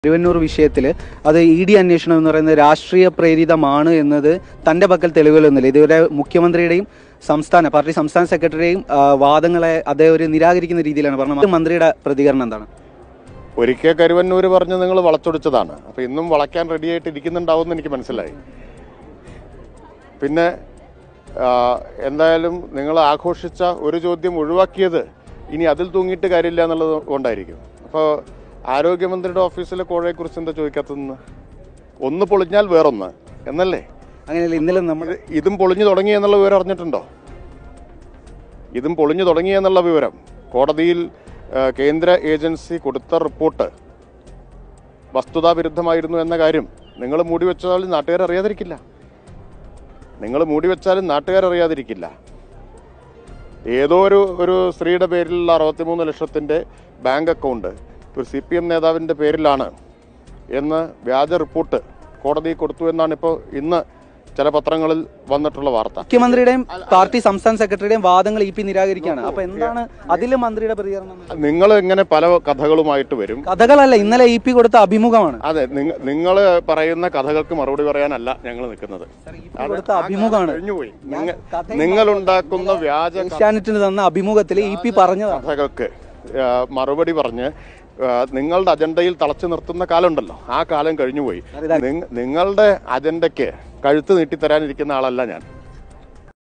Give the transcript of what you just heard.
തിരുവന്നൂർ വിഷയത്തിൽ അത് E D അന്വേഷണം എന്ന് പറയുന്നത് രാഷ്ട്രീയ പ്രേരിതമാണ് എന്നത് തന്റെ പക്കൽ തെളിവുകളൊന്നുമില്ല ഇതുവരെ മുഖ്യമന്ത്രിയുടെയും സംസ്ഥാന പാർട്ടി സംസ്ഥാന സെക്രട്ടറിയുടെയും ആ, വാദങ്ങളെ അദ്ദേഹം ഒരു നിരാകരിക്കുന്ന രീതിയിലാണ് പറഞ്ഞത് മന്ത്രിയുടെ പ്രതികരണം എന്താണ് ഒരിക്കൽ കരുവന്നൂർ പറഞ്ഞ് നിങ്ങൾ വളച്ചൊടിച്ചതാണ് അപ്പോൾ ഇന്നും വളയ്ക്കാൻ റെഡിയായിട്ട് ഇരിക്കുന്നുണ്ടാവും എന്ന് എനിക്ക് മനസ്സിലായി പിന്നെ ആ, എന്തായാലും നിങ്ങൾ ആഘോഷിച്ച ഒരു ചോദ്യം ഒഴിവാക്കിയത് ഇനി അതിൽ തൂങ്ങിയിട്ട് കാര്യമില്ല എന്നുള്ളത് കൊണ്ടായിരിക്കും അപ്പോൾ ആരോഗ്യമന്ത്രിയുടെ ഓഫീസിലെ കോഴയെക്കുറിച്ച് എന്താ ചോദിക്കാത്തതെന്ന് ഒന്ന് പൊളിഞ്ഞാൽ വേറൊന്ന് എന്നല്ലേ അങ്ങനെയല്ല ഇന്നലെ നമ്മൾ ഇത് ഇതും പൊളിഞ്ഞു തുടങ്ങി എന്നുള്ള വിവരം അറിഞ്ഞിട്ടുണ്ടോ ഇതും പൊളിഞ്ഞു തുടങ്ങി എന്നുള്ള വിവരം കോടതിയിൽ ആ, കേന്ദ്ര ഏജൻസി കൊടുത്ത റിപ്പോർട്ട് വസ്തുതാവിരുദ്ധമായിരുന്നു എന്ന കാര്യം നിങ്ങൾ മൂടി വെച്ചാൽ നാട്ടുകാർ അറിയാതിരിക്കില്ല നിങ്ങൾ മൂടി വെച്ചാലും നാട്ടുകാർ അറിയാതിരിക്കില്ല ഏതോ ഒരു ഒരു സ്ത്രീയുടെ പേരിലുള്ള അറുപത്തിമൂന്ന് ലക്ഷത്തിൻ്റെ ബാങ്ക് അക്കൗണ്ട് ഒരു സി പി എം നേതാവിൻ്റെ പേരിലാണ് എന്ന് വ്യാജ റിപ്പോർട്ട് കോടതി കൊടുത്തു എന്നാണ് ഇപ്പോൾ ഇന്ന് ചില പത്രങ്ങളിൽ വന്നിട്ടുള്ള വാർത്ത മുഖ്യമന്ത്രിയുടെയും പാർട്ടി സംസ്ഥാന സെക്രട്ടറിയുടെയും വാദങ്ങൾ ഇ പി നിരാകരിക്കുകയാണ് അപ്പൊ എന്താണ് അതിൽ മന്ത്രിയുടെ പ്രതികരണം നിങ്ങൾ ഇങ്ങനെ പല കഥകളുമായിട്ട് വരും കഥകളല്ല ഇന്നലെ ഇ പി കൊടുത്ത അഭിമുഖമാണ് അതെ നിങ്ങൾ പറയുന്ന കഥകൾക്ക് മറുപടി പറയാനല്ല ഞങ്ങൾ നിൽക്കുന്നത് ഇ കൊടുത്ത അഭിമുഖമാണ് കഴിഞ്ഞുപോയി നിങ്ങ- കഥ- നിങ്ങൾ ഉണ്ടാക്കുന്ന വ്യാജ ഏഷ്യാനെറ്റിന് തന്ന അഭിമുഖത്തിൽ ഇ പി പറഞ്ഞതാണ് കഥകൾക്ക് ആ, മറുപടി പറഞ്ഞ് ആ, നിങ്ങളുടെ അജണ്ടയിൽ തളച്ചു നിർത്തുന്ന കാലമുണ്ടല്ലോ ആ കാലം കഴിഞ്ഞുപോയി നിങ്ങ- നിങ്ങളുടെ അജണ്ടയ്ക്ക് കഴുത്ത് നീട്ടിത്തരാനിരിക്കുന്ന ആളല്ല ഞാൻ